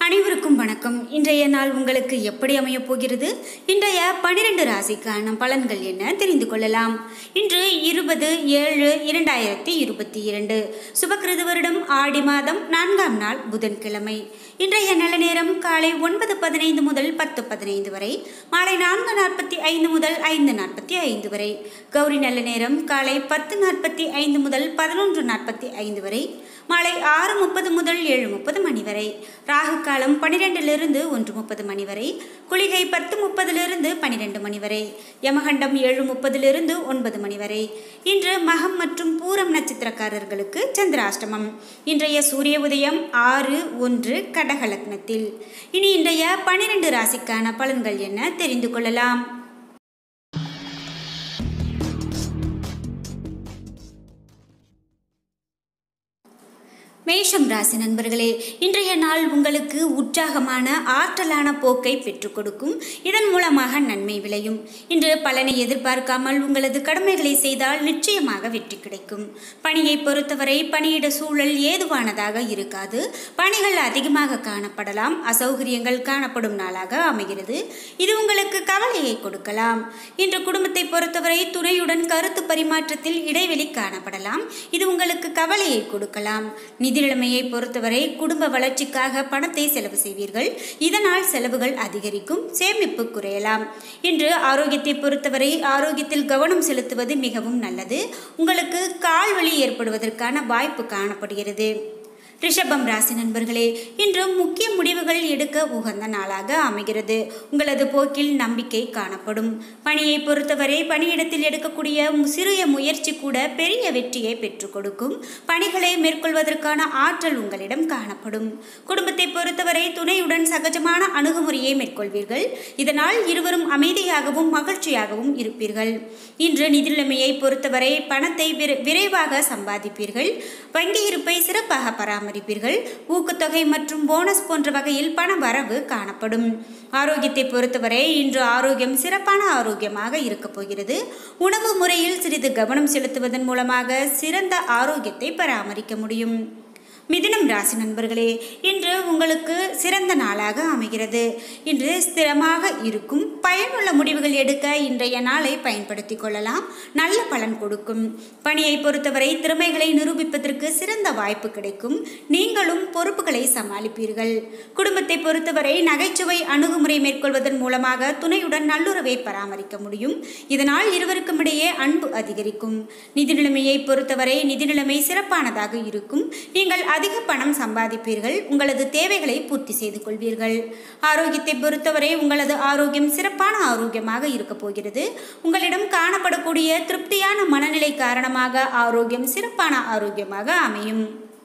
அனைவருக்கும் வணக்கம் இன்றைய நாள் உங்களுக்கு எப்படி அமையப் போகிறது இன்றைய பனிரெண்டு ராசிக்கான பலன்கள் என்ன தெரிந்து கொள்ளலாம் இன்று இருபது ஏழு இரண்டாயிரத்தி இருபத்தி இரண்டு சுபகிருது வருடம் ஆடி மாதம் நான்காம் நாள் புதன்கிழமை இன்றைய நல்ல நேரம் காலை ஒன்பது பதினைந்து முதல் பத்து பதினைந்து வரை மாலை நான்கு நாற்பத்தி ஐந்து முதல் ஐந்து நாற்பத்தி ஐந்து வரை கௌரி நல்ல நேரம் காலை பத்து நாற்பத்தி ஐந்து முதல் பதினொன்று நாற்பத்தி ஐந்து வரை மாலை ஆறு முப்பது முதல் ஏழு முப்பது மணி வரை ராகு காலம் பனிரெண்டிலிருந்து ஒன்று முப்பது மணி வரை குளிகை பத்து முப்பதிலிருந்து பனிரெண்டு மணி வரை யமகண்டம் ஏழு முப்பதிலிருந்து ஒன்பது மணி வரை இன்று மகம் மற்றும் பூரம் நட்சத்திரக்காரர்களுக்கு சந்திராஷ்டமம் இன்றைய சூரிய உதயம் ஆறு ஒன்று கடக லக்னத்தில் இனி இன்றைய பனிரெண்டு ராசிக்கான பலன்கள் என்ன தெரிந்து கொள்ளலாம் மேஷம் ராசி நண்பர்களே இன்றைய நாள் உங்களுக்கு உற்சாகமான ஆற்றலான போக்கை பெற்றுக் கொடுக்கும் இதன் மூலமாக நன்மை விளையும் இன்று பலனை எதிர்பார்க்காமல் உங்களது கடமைகளை செய்தால் நிச்சயமாக வெற்றி கிடைக்கும் பணியை பொறுத்தவரை பணியிட சூழல் ஏதுவானதாக இருக்காது பணிகள் அதிகமாக காணப்படலாம் அசௌகரியங்கள் காணப்படும் நாளாக அமைகிறது இது உங்களுக்கு கவலையை கொடுக்கலாம் இன்று குடும்பத்தை பொறுத்தவரை துணையுடன் கருத்து பரிமாற்றத்தில் இடைவெளி காணப்படலாம் இது உங்களுக்கு கவலையை கொடுக்கலாம் நிதி நிலைமையை பொறுத்தவரை குடும்ப வளர்ச்சிக்காக பணத்தை செலவு செய்வீர்கள் இதனால் செலவுகள் அதிகரிக்கும் சேமிப்பு குறையலாம் இன்று ஆரோக்கியத்தை பொறுத்தவரை ஆரோக்கியத்தில் கவனம் செலுத்துவது மிகவும் நல்லது உங்களுக்கு கால் வலி ஏற்படுவதற்கான வாய்ப்பு காணப்படுகிறது ரிஷபம் ராசி நண்பர்களே இன்று முக்கிய முடிவுகள் எடுக்க உகந்த நாளாக அமைகிறது உங்களது போக்கில் நம்பிக்கை காணப்படும் பணியை பொறுத்தவரை பணியிடத்தில் எடுக்கக்கூடிய சிறிய முயற்சி கூட பெரிய வெற்றியை பெற்றுக் கொடுக்கும் பணிகளை மேற்கொள்வதற்கான ஆற்றல் உங்களிடம் காணப்படும் குடும்பத்தை பொறுத்தவரை துணையுடன் சகஜமான அணுகுமுறையை மேற்கொள்வீர்கள் இதனால் இருவரும் அமைதியாகவும் மகிழ்ச்சியாகவும் இருப்பீர்கள் இன்று நிதி நிலைமையை பொறுத்தவரை பணத்தை விரைவாக சம்பாதிப்பீர்கள் வங்கி இருப்பை சிறப்பாக பராமரி பராமரிப்பீர்கள் ஊக்கத்தொகை மற்றும் போனஸ் போன்ற வகையில் பண வரவு காணப்படும் ஆரோக்கியத்தை பொறுத்தவரை இன்று ஆரோக்கியம் சிறப்பான ஆரோக்கியமாக இருக்கப் போகிறது உணவு முறையில் சிறிது கவனம் செலுத்துவதன் மூலமாக சிறந்த ஆரோக்கியத்தை பராமரிக்க முடியும் மிதுனம் ராசி நண்பர்களே இன்று உங்களுக்கு சிறந்த நாளாக அமைகிறது இன்று ஸ்திரமாக இருக்கும் பயனுள்ள முடிவுகள் எடுக்க இன்றைய நாளை பயன்படுத்தி கொள்ளலாம் நல்ல பலன் கொடுக்கும் பணியை பொறுத்தவரை திறமைகளை நிரூபிப்பதற்கு சிறந்த வாய்ப்பு கிடைக்கும் நீங்களும் பொறுப்புகளை சமாளிப்பீர்கள் குடும்பத்தை பொறுத்தவரை நகைச்சுவை அணுகுமுறை மேற்கொள்வதன் மூலமாக துணையுடன் நல்லுறவை பராமரிக்க முடியும் இதனால் இருவருக்கும் இடையே அன்பு அதிகரிக்கும் நிதி நிலைமையை பொறுத்தவரை நிதி நிலைமை சிறப்பானதாக இருக்கும் நீங்கள் அதிக பணம் சம்பாதிப்பீர்கள் உங்களது தேவைகளை பூர்த்தி செய்து கொள்வீர்கள் ஆரோக்கியத்தை பொறுத்தவரை உங்களது ஆரோக்கியம் சிறப்பான ஆரோக்கியமாக இருக்க போகிறது உங்களிடம் காணப்படக்கூடிய திருப்தியான மனநிலை காரணமாக ஆரோக்கியம் சிறப்பான ஆரோக்கியமாக அமையும்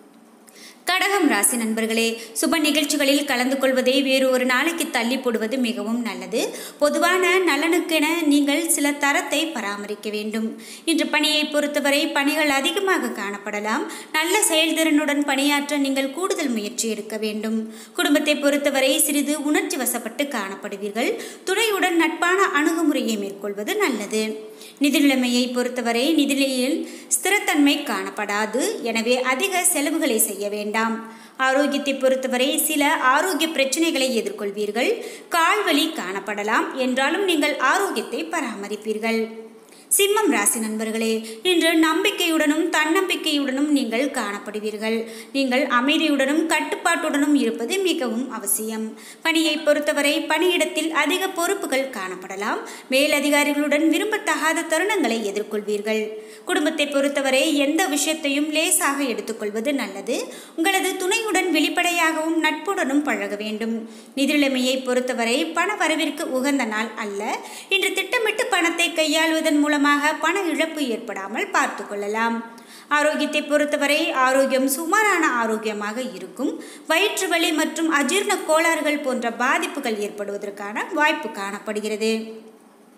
கடகம் ராசி நண்பர்களே சுப நிகழ்ச்சிகளில் கலந்து கொள்வதை வேறு ஒரு நாளைக்கு தள்ளி போடுவது மிகவும் நல்லது பொதுவான நலனுக்கென நீங்கள் சில தரத்தை பராமரிக்க வேண்டும் இன்று பணியை பொறுத்தவரை பணிகள் அதிகமாக காணப்படலாம் நல்ல செயல்திறனுடன் பணியாற்ற நீங்கள் கூடுதல் முயற்சி எடுக்க வேண்டும் குடும்பத்தை பொறுத்தவரை சிறிது உணர்ச்சி வசப்பட்டு காணப்படுவீர்கள் துணையுடன் நட்பான அணுகுமுறையை மேற்கொள்வது நல்லது நிதி நிலைமையை பொறுத்தவரை நிதிநிலையில் ஸ்திரத்தன்மை காணப்படாது எனவே அதிக செலவுகளை செய்ய வேண்டாம் ஆரோக்கியத்தை பொறுத்தவரை சில ஆரோக்கிய பிரச்சனைகளை எதிர்கொள்வீர்கள் கால்வலி காணப்படலாம் என்றாலும் நீங்கள் ஆரோக்கியத்தை பராமரிப்பீர்கள் சிம்மம் ராசி நண்பர்களே இன்று நம்பிக்கையுடனும் தன்னம்பிக்கையுடனும் நீங்கள் காணப்படுவீர்கள் நீங்கள் அமைதியுடனும் கட்டுப்பாட்டுடனும் இருப்பது மிகவும் அவசியம் பணியை பொறுத்தவரை பணியிடத்தில் அதிக பொறுப்புகள் காணப்படலாம் மேலதிகாரிகளுடன் விரும்பத்தகாத தருணங்களை எதிர்கொள்வீர்கள் குடும்பத்தை பொறுத்தவரை எந்த விஷயத்தையும் லேசாக எடுத்துக்கொள்வது நல்லது உங்களது துணையுடன் வெளிப்படையாகவும் நட்புடனும் பழக வேண்டும் நிதிநிலைமையை பொறுத்தவரை பண வரவிற்கு உகந்த நாள் அல்ல இன்று திட்டமிட்டு பணத்தை கையாளுவதன் மூலம் மூலமாக பண இழப்பு ஏற்படாமல் பார்த்து கொள்ளலாம் ஆரோக்கியத்தை பொறுத்தவரை ஆரோக்கியம் சுமாரான ஆரோக்கியமாக இருக்கும் வயிற்று வலி மற்றும் அஜீர்ண கோளாறுகள் போன்ற பாதிப்புகள் ஏற்படுவதற்கான வாய்ப்பு காணப்படுகிறது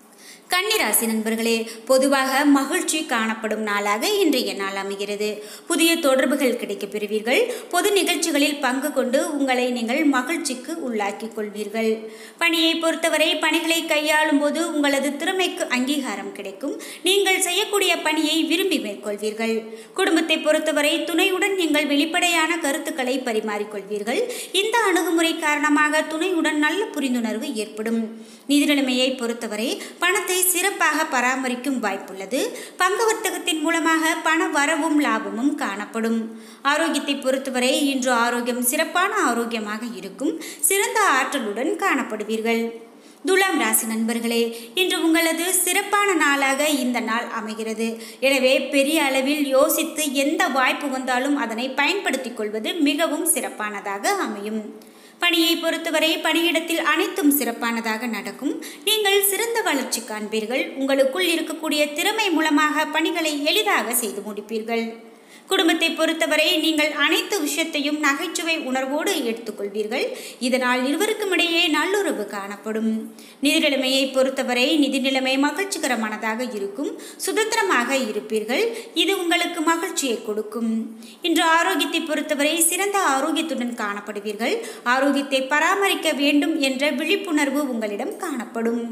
கன்னிராசி நண்பர்களே பொதுவாக மகிழ்ச்சி காணப்படும் நாளாக இன்றைய நாள் அமைகிறது புதிய தொடர்புகள் கிடைக்கப் பெறுவீர்கள் பொது நிகழ்ச்சிகளில் பங்கு கொண்டு உங்களை நீங்கள் மகிழ்ச்சிக்கு உள்ளாக்கிக் கொள்வீர்கள் பணியை பொறுத்தவரை பணிகளை கையாளும் போது உங்களது திறமைக்கு அங்கீகாரம் கிடைக்கும் நீங்கள் செய்யக்கூடிய பணியை விரும்பி மேற்கொள்வீர்கள் குடும்பத்தை பொறுத்தவரை துணையுடன் நீங்கள் வெளிப்படையான கருத்துக்களை பரிமாறிக்கொள்வீர்கள் இந்த அணுகுமுறை காரணமாக துணையுடன் நல்ல புரிந்துணர்வு ஏற்படும் நிதி நிலைமையை பொறுத்தவரை பணத்தை சிறப்பாக பராமரிக்கும் வாய்ப்புள்ளது பங்கு வர்த்தகத்தின் மூலமாக பண வரவும் லாபமும் காணப்படும் ஆரோக்கியத்தை பொறுத்தவரை இன்று ஆரோக்கியம் சிறப்பான ஆரோக்கியமாக இருக்கும் சிறந்த ஆற்றலுடன் காணப்படுவீர்கள் துலாம் ராசி நண்பர்களே இன்று உங்களது சிறப்பான நாளாக இந்த நாள் அமைகிறது எனவே பெரிய அளவில் யோசித்து எந்த வாய்ப்பு வந்தாலும் அதனை பயன்படுத்திக் கொள்வது மிகவும் சிறப்பானதாக அமையும் பணியை பொறுத்தவரை பணியிடத்தில் அனைத்தும் சிறப்பானதாக நடக்கும் நீங்கள் சிறந்த வளர்ச்சி காண்பீர்கள் உங்களுக்குள் இருக்கக்கூடிய திறமை மூலமாக பணிகளை எளிதாக செய்து முடிப்பீர்கள் குடும்பத்தை பொறுத்தவரை நீங்கள் அனைத்து விஷயத்தையும் நகைச்சுவை உணர்வோடு எடுத்துக்கொள்வீர்கள் இதனால் இருவருக்கும் இடையே நல்லுறவு காணப்படும் நிதி நிலைமையை பொறுத்தவரை நிதி நிலைமை மகிழ்ச்சிகரமானதாக இருக்கும் சுதந்திரமாக இருப்பீர்கள் இது உங்களுக்கு மகிழ்ச்சியை கொடுக்கும் இன்று ஆரோக்கியத்தை பொறுத்தவரை சிறந்த ஆரோக்கியத்துடன் காணப்படுவீர்கள் ஆரோக்கியத்தை பராமரிக்க வேண்டும் என்ற விழிப்புணர்வு உங்களிடம் காணப்படும்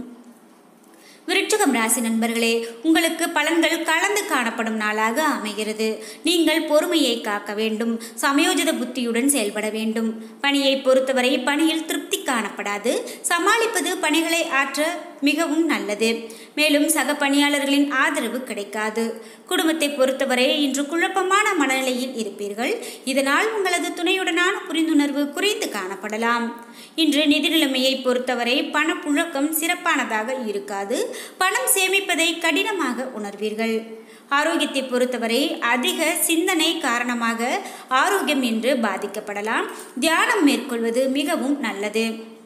விருட்சகம் ராசி நண்பர்களே உங்களுக்கு பலன்கள் கலந்து காணப்படும் நாளாக அமைகிறது நீங்கள் பொறுமையை காக்க வேண்டும் சமயோஜித புத்தியுடன் செயல்பட வேண்டும் பணியை பொறுத்தவரை பணியில் திருப்தி காணப்படாது சமாளிப்பது பணிகளை ஆற்ற மிகவும் நல்லது மேலும் சக பணியாளர்களின் ஆதரவு கிடைக்காது குடும்பத்தை பொறுத்தவரை இன்று குழப்பமான மனநிலையில் இருப்பீர்கள் இதனால் உங்களது துணையுடனான புரிந்துணர்வு குறைந்து காணப்படலாம் இன்று நிதி நிலைமையை பொறுத்தவரை பணப்புழக்கம் சிறப்பானதாக இருக்காது பணம் சேமிப்பதை கடினமாக உணர்வீர்கள் ஆரோக்கியத்தை பொறுத்தவரை அதிக சிந்தனை காரணமாக ஆரோக்கியம் என்று பாதிக்கப்படலாம் தியானம் மேற்கொள்வது மிகவும் நல்லது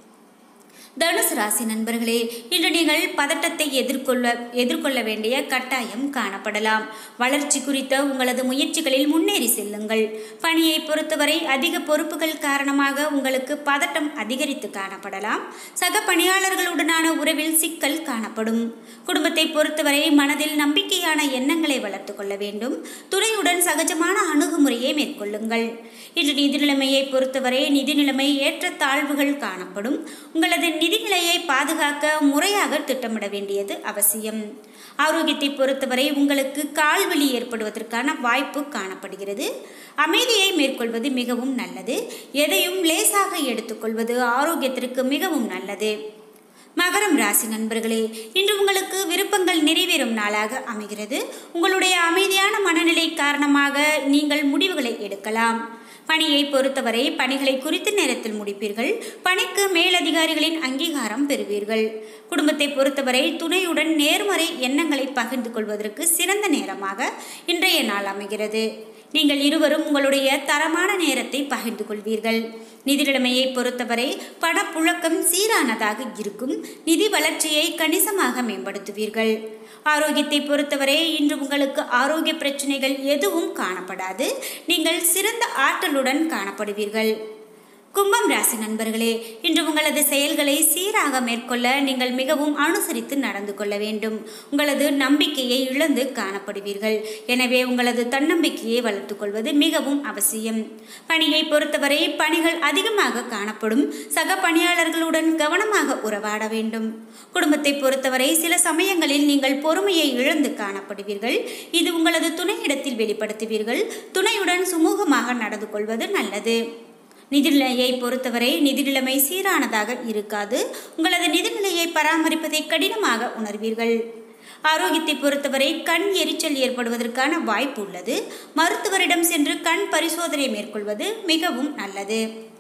தனுசு ராசி நண்பர்களே இன்று நீங்கள் பதட்டத்தை எதிர்கொள்ள எதிர்கொள்ள வேண்டிய கட்டாயம் காணப்படலாம் வளர்ச்சி குறித்த உங்களது முயற்சிகளில் முன்னேறி செல்லுங்கள் பணியை பொறுத்தவரை அதிக பொறுப்புகள் காரணமாக உங்களுக்கு பதட்டம் அதிகரித்து காணப்படலாம் சக பணியாளர்களுடனான உறவில் சிக்கல் காணப்படும் குடும்பத்தை பொறுத்தவரை மனதில் நம்பிக்கையான எண்ணங்களை வளர்த்து கொள்ள வேண்டும் துணையுடன் சகஜமான அணுகுமுறையை மேற்கொள்ளுங்கள் இன்று நிதி நிலைமையை பொறுத்தவரை நிதி நிலைமை ஏற்ற தாழ்வுகள் காணப்படும் உங்களது நிதிநிலையை பாதுகாக்க முறையாக திட்டமிட வேண்டியது அவசியம் ஆரோக்கியத்தை பொறுத்தவரை உங்களுக்கு கால்வலி ஏற்படுவதற்கான வாய்ப்பு காணப்படுகிறது அமைதியை மேற்கொள்வது மிகவும் நல்லது எதையும் லேசாக எடுத்துக்கொள்வது ஆரோக்கியத்திற்கு மிகவும் நல்லது மகரம் ராசி நண்பர்களே இன்று உங்களுக்கு விருப்பங்கள் நிறைவேறும் நாளாக அமைகிறது உங்களுடைய அமைதியான மனநிலை காரணமாக நீங்கள் முடிவுகளை எடுக்கலாம் பணியை பொறுத்தவரை பணிகளை குறித்த நேரத்தில் முடிப்பீர்கள் பணிக்கு மேலதிகாரிகளின் அங்கீகாரம் பெறுவீர்கள் குடும்பத்தை பொறுத்தவரை துணையுடன் நேர்மறை எண்ணங்களை பகிர்ந்து கொள்வதற்கு சிறந்த நேரமாக இன்றைய நாள் அமைகிறது நீங்கள் இருவரும் உங்களுடைய தரமான நேரத்தை பகிர்ந்து கொள்வீர்கள் நிதி நிலைமையை பொறுத்தவரை பணப்புழக்கம் சீரானதாக இருக்கும் நிதி வளர்ச்சியை கணிசமாக மேம்படுத்துவீர்கள் ஆரோக்கியத்தை பொறுத்தவரை இன்று உங்களுக்கு ஆரோக்கிய பிரச்சனைகள் எதுவும் காணப்படாது நீங்கள் சிறந்த ஆற்றலுடன் காணப்படுவீர்கள் கும்பம் ராசி நண்பர்களே இன்று உங்களது செயல்களை சீராக மேற்கொள்ள நீங்கள் மிகவும் அனுசரித்து நடந்து கொள்ள வேண்டும் உங்களது நம்பிக்கையை இழந்து காணப்படுவீர்கள் எனவே உங்களது தன்னம்பிக்கையை வளர்த்துக் கொள்வது மிகவும் அவசியம் பணியை பொறுத்தவரை பணிகள் அதிகமாக காணப்படும் சக பணியாளர்களுடன் கவனமாக உறவாட வேண்டும் குடும்பத்தை பொறுத்தவரை சில சமயங்களில் நீங்கள் பொறுமையை இழந்து காணப்படுவீர்கள் இது உங்களது துணையிடத்தில் வெளிப்படுத்துவீர்கள் துணையுடன் சுமூகமாக நடந்து கொள்வது நல்லது நிதிநிலையை பொறுத்தவரை நிதி நிலைமை சீரானதாக இருக்காது உங்களது நிதிநிலையை பராமரிப்பதை கடினமாக உணர்வீர்கள் ஆரோக்கியத்தை பொறுத்தவரை கண் எரிச்சல் ஏற்படுவதற்கான வாய்ப்பு உள்ளது மருத்துவரிடம் சென்று கண் பரிசோதனை மேற்கொள்வது மிகவும் நல்லது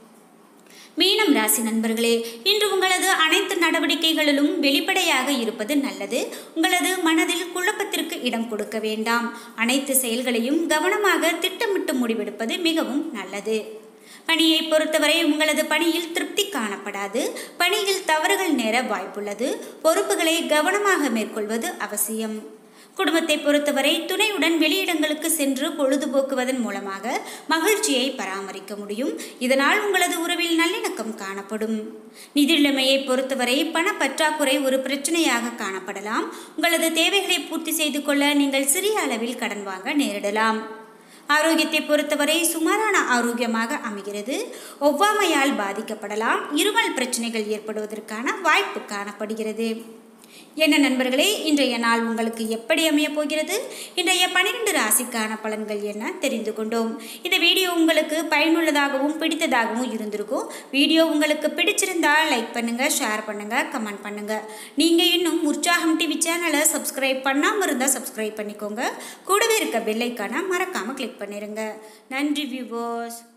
மீனம் ராசி நண்பர்களே இன்று உங்களது அனைத்து நடவடிக்கைகளிலும் வெளிப்படையாக இருப்பது நல்லது உங்களது மனதில் குழப்பத்திற்கு இடம் கொடுக்க வேண்டாம் அனைத்து செயல்களையும் கவனமாக திட்டமிட்டு முடிவெடுப்பது மிகவும் நல்லது பணியை பொறுத்தவரை உங்களது பணியில் திருப்தி காணப்படாது பணியில் தவறுகள் நேர வாய்ப்புள்ளது பொறுப்புகளை கவனமாக மேற்கொள்வது அவசியம் குடும்பத்தை பொறுத்தவரை துணையுடன் வெளியிடங்களுக்கு சென்று பொழுதுபோக்குவதன் மூலமாக மகிழ்ச்சியை பராமரிக்க முடியும் இதனால் உங்களது உறவில் நல்லிணக்கம் காணப்படும் நிதி நிலைமையை பொறுத்தவரை பண பற்றாக்குறை ஒரு பிரச்சனையாக காணப்படலாம் உங்களது தேவைகளை பூர்த்தி செய்து கொள்ள நீங்கள் சிறிய அளவில் கடன் வாங்க நேரிடலாம் ஆரோக்கியத்தை பொறுத்தவரை சுமாரான ஆரோக்கியமாக அமைகிறது ஒவ்வாமையால் பாதிக்கப்படலாம் இருமல் பிரச்சனைகள் ஏற்படுவதற்கான வாய்ப்பு காணப்படுகிறது என்ன நண்பர்களே இன்றைய நாள் உங்களுக்கு எப்படி அமைய போகிறது இன்றைய பன்னிரெண்டு ராசிக்கான பலன்கள் என்ன தெரிந்து கொண்டோம் இந்த வீடியோ உங்களுக்கு பயனுள்ளதாகவும் பிடித்ததாகவும் இருந்திருக்கும் வீடியோ உங்களுக்கு பிடிச்சிருந்தா லைக் பண்ணுங்க ஷேர் பண்ணுங்க கமெண்ட் பண்ணுங்க நீங்க இன்னும் உற்சாகம் டிவி சேனலை சப்ஸ்கிரைப் பண்ணாமல் இருந்தால் சப்ஸ்கிரைப் பண்ணிக்கோங்க கூடவே இருக்க பெல்லைக்கான மறக்காம கிளிக் பண்ணிருங்க நன்றி வியூவர்ஸ்